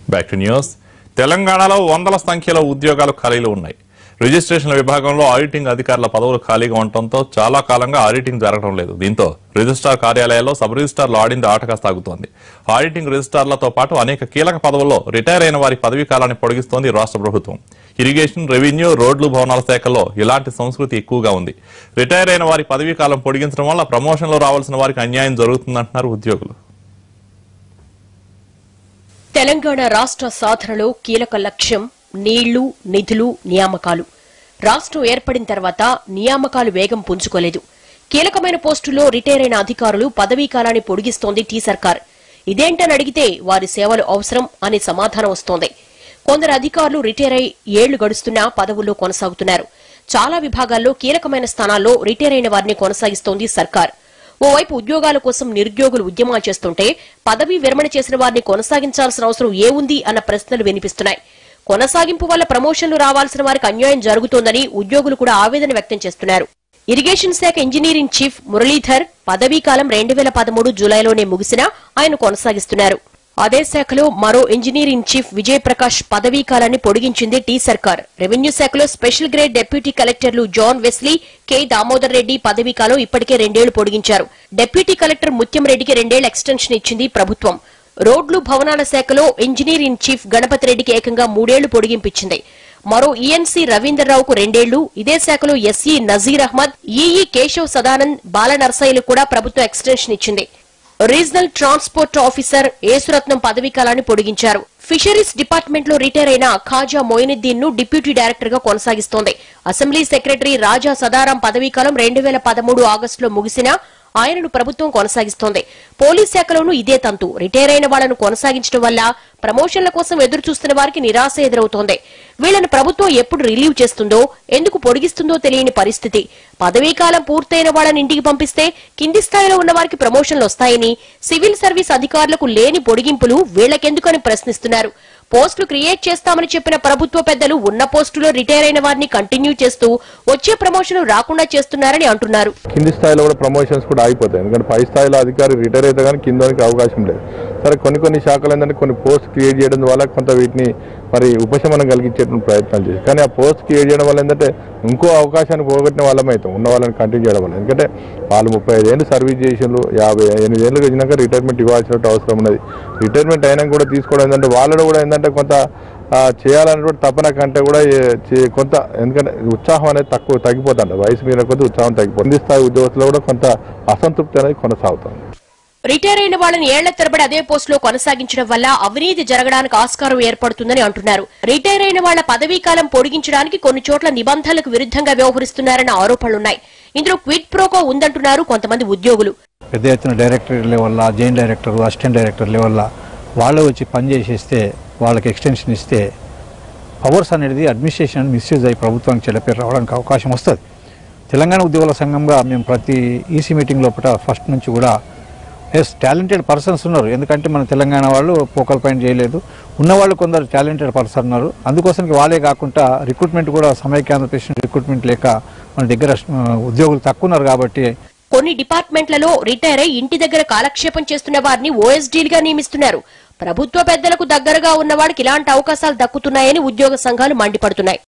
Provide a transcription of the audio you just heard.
back to news తెలంగాణలో వందల సంఖ్యలో ఉద్యోగాలు ఖాళీలు ఉన్నాయి రిజిస్ట్రేషన్ల విభాగంలో ఆడిటింగ్ అధికారుల పదవులు ఖాళీగా ఉండటంతో చాలా కాలంగా ఆడిటింగ్ జరగడం లేదు దీంతో రిజిస్ట్రార్ కార్యాలయాల్లో సబ్ రిజిస్ట్రార్లు ఆడింది ఆటగా సాగుతోంది ఆడిటింగ్ రిజిస్ట్రార్లతో పాటు అనేక కీలక పదవుల్లో రిటైర్ అయిన వారి పదవీ కాలాన్ని పొడిగిస్తోంది రాష్ట్ర ప్రభుత్వం ఇరిగేషన్ రెవెన్యూ రోడ్లు భవనాల శాఖల్లో ఇలాంటి సంస్కృతి ఎక్కువగా ఉంది రిటైర్ అయిన వారి పదవీ కాలం పొడిగించడం వల్ల ప్రమోషన్లు రావాల్సిన వారికి అన్యాయం జరుగుతుందంటున్నారు ఉద్యోగులు తెలంగాణ రాష్ట్ర సాధనలో కీలక లక్ష్యం నీళ్లు నిధులు నియామకాలు రాష్ట్రం ఏర్పడిన తర్వాత నియామకాలు వేగం పుంజుకోలేదు కీలకమైన పోస్టుల్లో రిటైర్ అయిన అధికారులు పదవీ కాలాన్ని పొడిగిస్తోంది టీ సర్కార్ ఇదేంటని అడిగితే వారి సేవలు అవసరం అనే సమాధానం వస్తోంది కొందరు అధికారులు రిటైర్ అయి ఏళ్లు గడుస్తున్నా పదవుల్లో కొనసాగుతున్నారు చాలా విభాగాల్లో కీలకమైన స్థానాల్లో రిటైర్ అయిన వారిని కొనసాగిస్తోంది సర్కార్ ఓవైపు ఉద్యోగాల కోసం నిరుద్యోగులు ఉద్యమాలు చేస్తుంటే పదవీ విరమణ చేసిన వారిని కొనసాగించాల్సిన అవసరం ఏముంది అన్న ప్రశ్నలు వినిపిస్తున్నాయి కొనసాగింపు వల్ల ప్రమోషన్లు రావాల్సిన వారికి అన్యాయం జరుగుతోందని ఉద్యోగులు కూడా ఆవేదన వ్యక్తం చేస్తున్నారు ఇరిగేషన్ శాఖ ఇంజనీరింగ్ చీఫ్ మురళీధర్ పదవీ కాలం రెండు వేల పదమూడు జూలైలోనే ముగిసినా ఆయన కొనసాగిస్తున్నారు అదే శాఖలో మరో ఇంజనీరింగ్ చీఫ్ విజయ్ ప్రకాష్ పదవీ కాలాన్ని పొడిగించింది టీ సర్కార్ రెవెన్యూ శాఖలో స్పెషల్ గ్రేడ్ డిప్యూటీ కలెక్టర్లు John Wesley K Damodar Reddy పదవీ కాలం ఇప్పటికే రెండేళ్లు పొడిగించారు డిప్యూటీ కలెక్టర్ ముత్యం రెడ్డికి రెండేళ్ల ఎక్స్టెన్షన్ ఇచ్చింది ప్రభుత్వం రోడ్లు భవనాల శాఖలో ఇంజనీరింగ్ చీఫ్ గణపతి రెడ్డికి ఏకంగా మూడేళ్లు పొడిగింపించింది మరో ఈఎన్సీ రవీంద్రరావుకు రెండేళ్లు ఇదే శాఖలో ఎస్ఈ నజీర్ అహ్మద్ ఈఈ కేశవ్ సదానంద్ బాల నర్సయ్యలకు కూడా ప్రభుత్వం ఎక్స్టెన్షన్ ఇచ్చింది రీజనల్ ట్రాన్స్పోర్ట్ ఆఫీసర్ ఏసురత్నం పదవీ కాలాన్ని పొడిగించారు ఫిషరీస్ డిపార్ట్మెంట్ లో రిటైర్ అయిన ఖాజా మొయినుద్దీన్ ను డిప్యూటీ డైరెక్టర్ గా కొనసాగిస్తోంది అసెంబ్లీ సెక్రటరీ రాజా సదారాం పదవీ కాలం రెండు వేల పదమూడు ఆగస్టులో ముగిసినా ఆయనను ప్రభుత్వం కొనసాగిస్తోంది పోలీస్ శాఖలోనూ ఇదే తంతు రిటైర్ అయిన వాళ్లను కొనసాగించడం వల్ల ప్రమోషన్ల కోసం ఎదురు చూస్తున్న వారికి నిరాశ ఎదురవుతోంది వీళ్లను ప్రభుత్వం ఎప్పుడు రిలీవ్ చేస్తుందో ఎందుకు పొడిగిస్తుందో తెలియని పరిస్థితి పదవీకాలం పూర్తయిన వాళ్ళని ఇంటికి పంపిస్తే కింది స్థాయిలో ఉన్న వారికి ప్రమోషన్లు వస్తాయని సివిల్ సర్వీస్ అధికారులకు లేని పొడిగింపులు వీళ్లకెందుకని ప్రశ్నిస్తున్నారు పోస్టులు క్రియేట్ చేస్తామని చెప్పిన ప్రభుత్వ పెద్దలు ఉన్న పోస్టులో రిటైర్ అయిన వారిని కంటిన్యూ చేస్తూ వచ్చే ప్రమోషన్ రాకుండా చేస్తున్నారని అంటున్నారు కింది స్థాయిలో కూడా ప్రమోషన్స్ కూడా ఆగిపోతాయి ఎందుకంటే పై స్థాయిలో అధికారి రిటైర్ అయితే కానీ కిందకి అవకాశం లేదు సరే కొన్ని కొన్ని శాఖలు ఏంటంటే కొన్ని పోస్ట్ క్రియేట్ చేయడం వల్ల కొంత వీటిని మరి ఉపశమనం కలిగించేటువంటి ప్రయత్నాలు చేసి కానీ ఆ పోస్ట్ క్రియేట్ చేయడం వల్ల ఏంటంటే ఇంకో అవకాశాన్ని పోగొట్టిన వాళ్ళం అవుతాం ఉన్న వాళ్ళని కంటిన్యూ చేయడం వల్ల ఎందుకంటే వాళ్ళు ముప్పై ఐదేళ్ళు సర్వీస్ చేసిండ్రు యాభై ఎనిమిది ఏళ్ళు వచ్చినాక రిటైర్మెంట్ ఇవ్వాల్సిన అవసరం ఉన్నది రిటైర్మెంట్ అయినాక కూడా తీసుకోవడం ఏంటంటే వాళ్ళు కూడా ఏంటంటే కొంత ఆ, చేయాలనేటువంటి తపన కంటే కూడా ఏ- చే- కొంత ఎందుకంటే ఉత్సాహం అనేది తక్కువ తగ్గిపోతుంది వయసు మీద కొద్ది ఉత్సాహం తగ్గిపోతుంది కింది స్థాయి ఉద్యోగస్తులు కూడా కొంత అసంతృప్తి అనేది కొనసాగుతుంది రిటైర్ అయిన వాళ్ళని ఏళ్ల తరబడి అదే పోస్టులో కొనసాగించడం వల్ల అవినీతి జరగడానికి ఆస్కారం ఏర్పడుతుందని అంటున్నారు రిటైర్ అయిన వాళ్ల పదవీ కాలం పొడిగించడానికి కొన్ని చోట్ల నిబంధనలకు విరుద్ధంగా వ్యవహరిస్తున్నారన్న ఆరోపణలున్నాయి ఇందులో క్విడ్ ప్రోకో ఉందంటున్నారు కొంతమంది ఉద్యోగులు పెద్ద ఎత్తున డైరెక్టర్ లెవెల్లా జాయింట్ డైరెక్టర్ అసిస్టెంట్ డైరెక్టర్ లెవెల్లా వాళ్ళే వచ్చి పని చేసేస్తే వాళ్ళకి ఎక్స్టెన్షన్ ఇస్తే పవర్స్ అనేది అడ్మినిస్ట్రేషన్ మిస్యూజ్ అయ్యి ప్రభుత్వానికి చెల్లపేరు రావడానికి అవకాశం వస్తుంది తెలంగాణ ఉద్యోగుల సంఘంగా మేము ప్రతి ఈసీ మీటింగ్ లోపల ఫస్ట్ నుంచి కూడా ఎస్ టాలెంటెడ్ పర్సన్స్ ఉన్నారు ఎందుకంటే మన తెలంగాణ వాళ్ళు ఫోకల్ పాయింట్ చేయలేదు ఉన్నవాళ్ళు కొందరు టాలెంటెడ్ పర్సన్ ఉన్నారు అందుకోసానికి వాళ్ళే కాకుండా రిక్రూట్మెంట్ కూడా సమైక్యాంధ్రప్రదేశ్ రిక్రూట్మెంట్ లేక మన దగ్గర ఆ, ఉద్యోగులు తక్కువ ఉన్నారు కాబట్టి కొన్ని డిపార్ట్మెంట్లలో రిటైర్ అయి ఇంటి దగ్గర కాలక్షేపం చేస్తున్న వారిని ఓఎస్డీలుగా నియమిస్తున్నారు ప్రభుత్వ పెద్దలకు దగ్గరగా ఉన్నవాడికి ఇలాంటి అవకాశాలు దక్కుతున్నాయని ఉద్యోగ సంఘాలు మండిపడుతున్నాయి